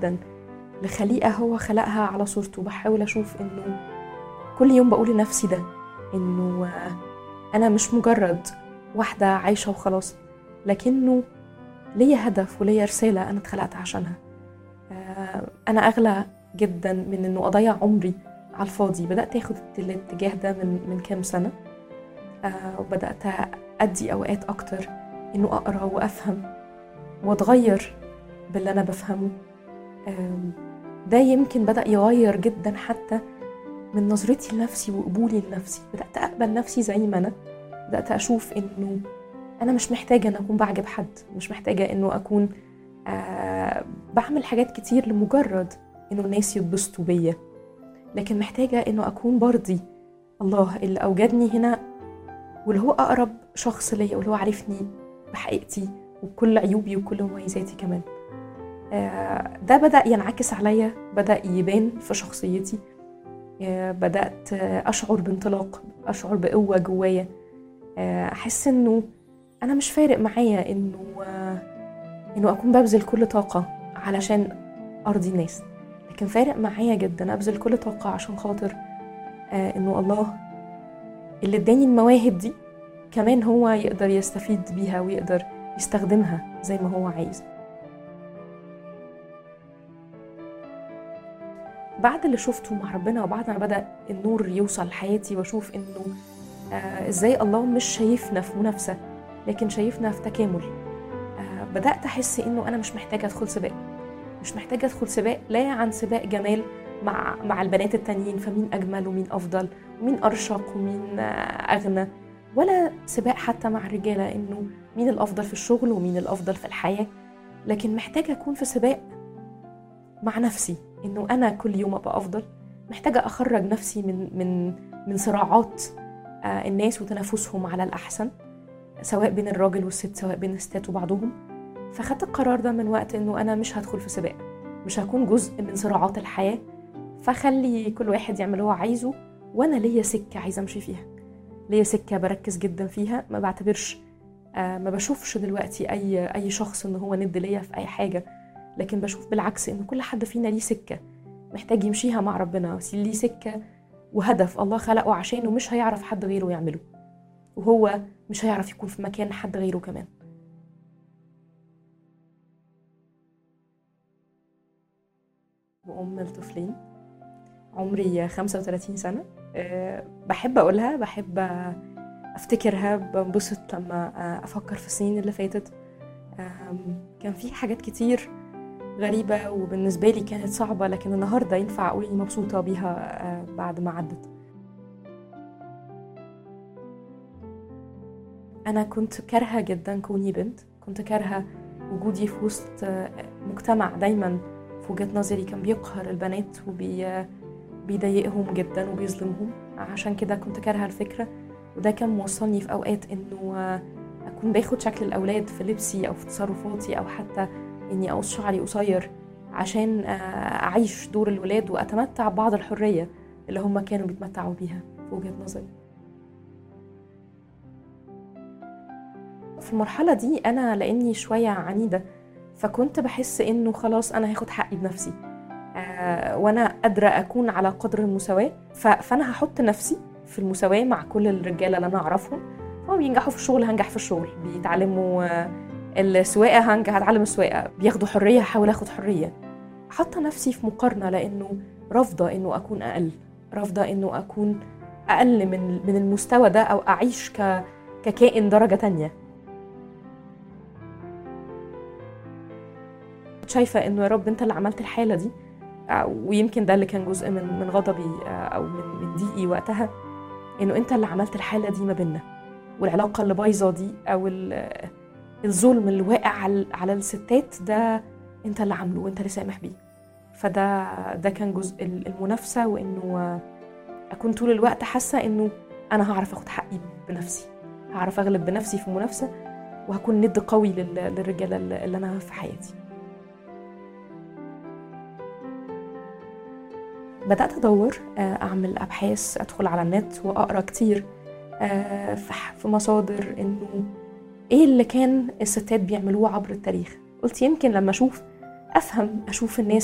جدا لخليقة هو خلقها على صورته بحاول أشوف إنه كل يوم بقول لنفسي ده إنه أنا مش مجرد واحدة عايشة وخلاص لكنه ليا هدف وليا رسالة أنا اتخلقت عشانها أنا أغلى جدا من إنه أضيع عمري على الفاضي بدأت أخد الاتجاه ده من من كام سنة وبدأت أدي أوقات أكتر إنه أقرأ وأفهم وأتغير باللي أنا بفهمه ده يمكن بدأ يغير جدا حتى من نظرتي لنفسي وقبولي لنفسي بدأت أقبل نفسي زي ما أنا بدأت أشوف إنه أنا مش محتاجة إن أكون بعجب حد مش محتاجة إنه أكون آه بعمل حاجات كتير لمجرد إنه الناس يتبسطوا بيا لكن محتاجة إنه أكون برضي الله اللي أوجدني هنا واللي هو أقرب شخص ليا واللي هو عارفني بحقيقتي وبكل عيوبي وكل مميزاتي كمان آه ده بدأ ينعكس عليا بدأ يبان في شخصيتي آه بدأت أشعر بانطلاق أشعر بقوة جوايا أحس إنه أنا مش فارق معايا إنه إنه أكون ببذل كل طاقة علشان أرضي الناس لكن فارق معايا جدا أبذل كل طاقة عشان خاطر إنه الله اللي اداني المواهب دي كمان هو يقدر يستفيد بيها ويقدر يستخدمها زي ما هو عايز بعد اللي شفته مع ربنا وبعد ما بدأ النور يوصل لحياتي واشوف انه آه ازاي الله مش شايفنا في منافسة لكن شايفنا في تكامل آه بدأت أحس إنه أنا مش محتاجة أدخل سباق مش محتاجة أدخل سباق لا عن سباق جمال مع مع البنات التانيين فمين أجمل ومين أفضل ومين أرشق ومين آه أغنى ولا سباق حتى مع الرجالة إنه مين الأفضل في الشغل ومين الأفضل في الحياة لكن محتاجة أكون في سباق مع نفسي إنه أنا كل يوم أبقى أفضل محتاجة أخرج نفسي من من من صراعات الناس وتنافسهم على الأحسن سواء بين الراجل والست سواء بين الستات وبعضهم فخدت القرار ده من وقت انه انا مش هدخل في سباق مش هكون جزء من صراعات الحياه فخلي كل واحد يعمل اللي هو عايزه وانا ليا سكه عايزه امشي فيها ليا سكه بركز جدا فيها ما بعتبرش آه ما بشوفش دلوقتي اي اي شخص ان هو ند ليا في اي حاجه لكن بشوف بالعكس ان كل حد فينا ليه سكه محتاج يمشيها مع ربنا ليه سكه وهدف الله خلقه عشانه مش هيعرف حد غيره يعمله وهو مش هيعرف يكون في مكان حد غيره كمان وأم لطفلين عمري 35 سنة أه بحب أقولها بحب أفتكرها بنبسط لما أفكر في السنين اللي فاتت أه كان في حاجات كتير غريبة وبالنسبة لي كانت صعبة لكن النهاردة ينفع أقول إني مبسوطة بيها أه بعد ما عدت أنا كنت كارهة جدا كوني بنت كنت كارهة وجودي في وسط مجتمع دايما في وجهة نظري كان بيقهر البنات وبيضايقهم جدا وبيظلمهم عشان كده كنت كارهة الفكرة وده كان موصلني في أوقات إنه أكون باخد شكل الأولاد في لبسي أو في تصرفاتي أو حتى إني أقص شعري قصير عشان أعيش دور الولاد وأتمتع ببعض الحرية اللي هم كانوا بيتمتعوا بيها في وجهة نظري في المرحلة دي أنا لأني شوية عنيدة فكنت بحس إنه خلاص أنا هاخد حقي بنفسي آه وأنا قادرة أكون على قدر المساواة فأنا هحط نفسي في المساواة مع كل الرجالة اللي أنا أعرفهم هم بينجحوا في الشغل هنجح في الشغل بيتعلموا آه السواقة هنجح هتعلم السواقة بياخدوا حرية هحاول أخد حرية حاطة نفسي في مقارنة لأنه رافضة إنه أكون أقل رافضة إنه أكون أقل من من المستوى ده أو أعيش ك ككائن درجة تانية شايفه انه يا رب انت اللي عملت الحاله دي ويمكن ده اللي كان جزء من من غضبي او من من ضيقي وقتها انه انت اللي عملت الحاله دي ما بيننا والعلاقه اللي بايظه دي او الظلم اللي واقع على على الستات ده انت اللي عامله وانت اللي سامح بيه فده ده كان جزء المنافسه وانه اكون طول الوقت حاسه انه انا هعرف اخد حقي بنفسي هعرف اغلب بنفسي في المنافسه وهكون ند قوي للرجاله اللي انا في حياتي بدأت أدور أعمل أبحاث أدخل على النت وأقرأ كتير في مصادر إنه إيه اللي كان الستات بيعملوه عبر التاريخ قلت يمكن لما أشوف أفهم أشوف الناس